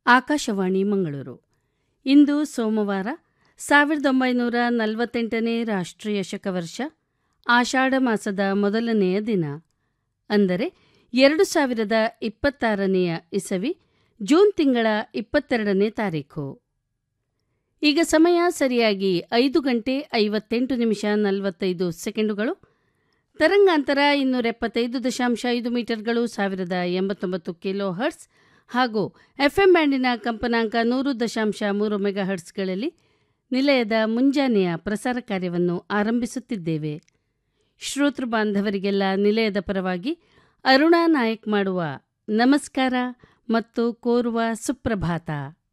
ಆಕಾಶವಾಣಿ ಮಂಗಳೂರು ಇಂದು ಸೋಮವಾರ ಸಾವಿರದ ಒಂಬೈನೂರ ನಲವತ್ತೆಂಟನೇ ರಾಷ್ಟ್ರೀಯ ಶಕವರ್ಷ ಆಷಾಢ ಮಾಸದ ಮೊದಲನೆಯ ದಿನ ಅಂದರೆ ಎರಡು ಸಾವಿರದ ಇಪ್ಪತ್ತಾರನೆಯ ಇಸವಿ ಜೂನ್ ತಿಂಗಳ ಇಪ್ಪತ್ತೆರಡನೇ ತಾರೀಖು ಈಗ ಸಮಯ ಸರಿಯಾಗಿ ಐದು ಗಂಟೆ ಐವತ್ತೆಂಟು ನಿಮಿಷ ನಲವತ್ತೈದು ಸೆಕೆಂಡುಗಳು ತರಂಗಾಂತರ ಇನ್ನೂರ ಎಪ್ಪತ್ತೈದು ದಶಾಂಶ ಐದು ಮೀಟರ್ಗಳು ಸಾವಿರದ ಎಂಬತ್ತೊಂಬತ್ತು ಕಿಲೋ ಹರ್ಟ್ಸ್ ಹಾಗೂ ಎಫ್ಎಂ ಬ್ಯಾಂಡಿನ ಕಂಪನಾಂಕ ನೂರು ದಶಾಂಶ ಮೂರು ಮೆಗಾ ಹರ್ಟ್ಸ್ಗಳಲ್ಲಿ ನಿಲಯದ ಮುಂಜಾನೆಯ ಪ್ರಸಾರ ಕಾರ್ಯವನ್ನು ಆರಂಭಿಸುತ್ತಿದ್ದೇವೆ ಶ್ರೋತೃ ಬಾಂಧವರಿಗೆಲ್ಲ ನಿಲಯದ ಪರವಾಗಿ ಅರುಣಾ ನಾಯಕ್ ಮಾಡುವ ನಮಸ್ಕಾರ ಮತ್ತು ಕೋರುವ ಸುಪ್ರಭಾತ